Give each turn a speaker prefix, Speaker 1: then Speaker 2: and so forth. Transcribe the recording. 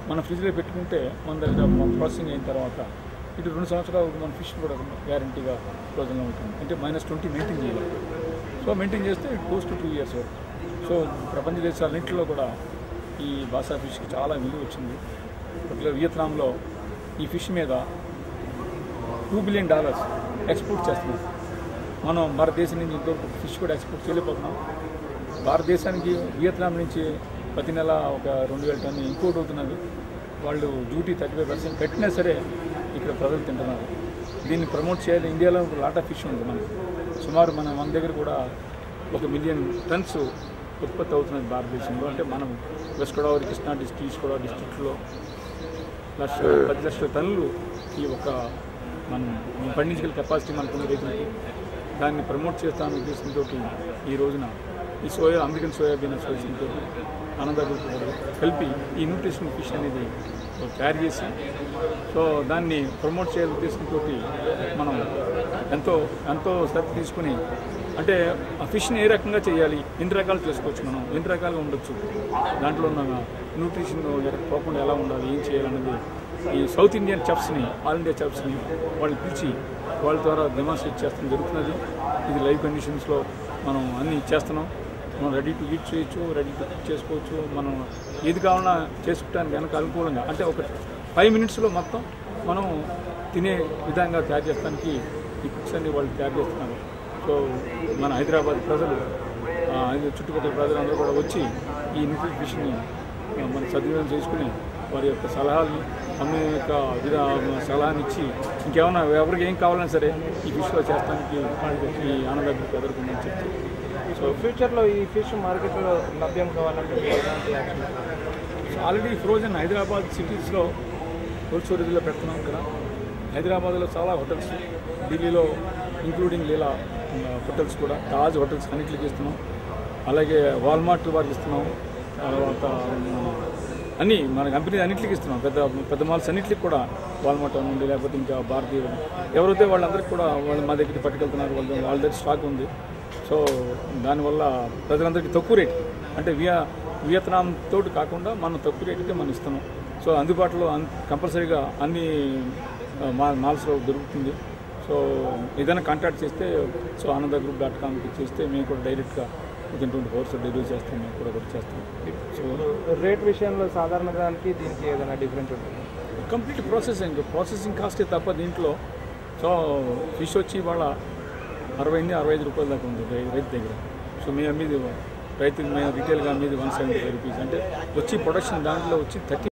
Speaker 1: మన ఫ్రిడ్జ్లో పెట్టుకుంటే మన దగ్గర ప్రాసెసింగ్ అయిన తర్వాత ఇటు రెండు సంవత్సరాలు మన ఫిష్ కూడా గ్యారంటీగా ఫ్రోజన్లో ఉంటుంది అంటే మైనస్ ట్వంటీ మెయింటైన్ చేయాలి సో మెయింటైన్ చేస్తే టూస్ టు టూ ఇయర్స్ వరకు సో ప్రపంచ దేశాలన్నింటిలో కూడా ఈ బాసా ఫిష్కి చాలా విలువ వచ్చింది పర్టికులర్ వియత్నాంలో ఈ ఫిష్ మీద టూ బిలియన్ డాలర్స్ ఎక్స్పోర్ట్ చేస్తున్నాం మనం భారతదేశం నుంచి ఇంతవరకు ఫిష్ కూడా ఎక్స్పోర్ట్ చేయలేకపోతున్నాం భారతదేశానికి వియత్నాం నుంచి ప్రతి నెల ఒక రెండు వేల టన్ను ఇంపోర్ట్ అవుతున్నది వాళ్ళు డ్యూటీ థర్టీ ఫైవ్ పర్సెంట్ కట్టినా సరే ఇక్కడ ప్రజలు తింటున్నారు దీన్ని ప్రమోట్ చేయాలి ఇండియాలో లాట్ ఆఫ్ ఫిష్ ఉంది మనకి సుమారు మన మన దగ్గర కూడా ఒక మిలియన్ టన్స్ ఉత్పత్తి అవుతున్నది భారతదేశంలో అంటే మనం west Godavari Krishna district east Godavari డిస్ట్రిక్ట్లో లక్ష పది లక్షల టన్నులు ఈ ఒక మనం పండించగల కెపాసిటీ మనకున్న రైతులకి దాన్ని ప్రమోట్ చేస్తామనే ఉద్దేశంతో ఈ రోజున ఈ సోయా అమెరికన్ సోయాబీన్ అసోసియేషన్తో ఆనంద గ్రూప్ కూడా కలిపి ఈ న్యూట్రిషన్ ఫిష్ అనేది తయారు చేసి సో దాన్ని ప్రమోట్ చేయాలనే ఉద్దేశంతో మనం ఎంతో ఎంతో శ్రద్ధ తీసుకుని అంటే ఆ ఫిష్ని ఏ రకంగా చేయాలి ఎన్ని రకాలు చేసుకోవచ్చు మనం ఎన్ని రకాలుగా ఉండొచ్చు దాంట్లో ఉన్న న్యూట్రిషన్ పోకుండా ఎలా ఉండాలి ఏం చేయాలన్నది ఈ సౌత్ ఇండియన్ చెఫ్స్ని ఆల్ ఇండియా చెఫ్స్ని వాళ్ళు పిలిచి వాళ్ళ ద్వారా డెమాన్స్ట్రేట్ చేస్తాం జరుగుతున్నది ఇది లైవ్ కండిషన్స్లో మనం అన్నీ చేస్తున్నాం మనం రెడీ టు ఈట్ చేయొచ్చు రెడీ టు కుక్ చేసుకోవచ్చు మనం ఏది కావాలన్నా చేసుకోవడానికి వెనక అనుకూలంగా అంటే ఒక ఫైవ్ మినిట్స్లో మొత్తం మనం తినే విధంగా తయారు చేయడానికి ఈ కుక్స్ అన్ని వాళ్ళు తయారు చేస్తున్నారు సో మన హైదరాబాద్ ప్రజలు ఆ, ఇది చుట్టుపక్కల ప్రజలందరూ కూడా వచ్చి ఈ న్యూట్రీ ఫిష్ని మన సద్వినియోగం చేసుకుని వారి యొక్క సలహాలని అమ్మే యొక్క విధా సలహాని ఇచ్చి ఇంకేమైనా ఎవరికి ఏం కావాలన్నా సరే ఈ ఫిష్లో చేస్తానికి ఈ ఆనంద ఎదుర్కొందని చెప్తే
Speaker 2: సో ఫ్యూచర్లో ఈ ఫిష్ మార్కెట్లో లభ్యం కావాలంటే మీరు ఎలాంటి యాక్షన్
Speaker 1: ఆల్రెడీ ఫ్రోజన్ హైదరాబాద్ సిటీస్లో కోల్డ్ స్టోరేజ్లో పెడుతున్నాం ఇక్కడ హైదరాబాద్లో చాలా హోటల్స్ ఢిల్లీలో ఇంక్లూడింగ్ లీలా ఆ, హోటల్స్ కూడా తాజ్ హోటల్స్ అన్నింటికి ఇస్తున్నాం అలాగే వాల్మార్ట్ వారికి ఇస్తున్నాం తర్వాత మన అన్నీ మన కంపెనీ అన్నింటికి ఇస్తున్నాం పెద్ద పెద్ద మాల్స్ అన్నింటికి కూడా వాల్మార్ట్ నుండి లేకపోతే ఇంకా భారతీయ ఎవరైతే వాళ్ళందరికీ కూడా వాళ్ళు మా దగ్గరికి పట్టుకెళ్తున్నారు వాళ్ళ వాళ్ళ దగ్గర స్టాక్ ఉంది సో దానివల్ల ప్రజలందరికీ తక్కువ రేట్ అంటే వియా వియత్నాం తోటి కాకుండా మనం తక్కువ రేటుకే మనం ఇస్తున్నాం సో అందుబాటులో అన్ కంపల్సరీగా అన్ని ఆ, మా మాల్స్లో దొరుకుతుంది సో ఏదైనా కాంటాక్ట్ చేస్తే సో ఆనంద గ్రూప్ డాట్ కామ్కి చేస్తే మేము కూడా డైరెక్ట్గా వితిన్ ట్వంటీ ఫోర్స్ డెలివరీ చేస్తాం మేము కూడా కూడా చేస్తాం సో
Speaker 2: రేట్ విషయంలో సాధారణ దానికి దీనికి ఏదైనా డిఫరెన్స్ ఉంటుంది
Speaker 1: కంప్లీట్ ప్రాసెసింగ్ ప్రాసెసింగ్ కాస్టే తప్ప దీంట్లో సో ఫిష్ వచ్చి వాళ్ళ అరవై ఎనిమిది అరవై ఐదు రూపాయల దాకా ఉంది రై- రైతు దగ్గర సో మేము అమ్మేది రైతుకి మేము రిటైల్గా అమ్మేది వన్ సెవెంటీ ఫైవ్ రూపీస్ అంటే వచ్చి ప్రొడక్షన్ దాంట్లో వచ్చి థర్టీ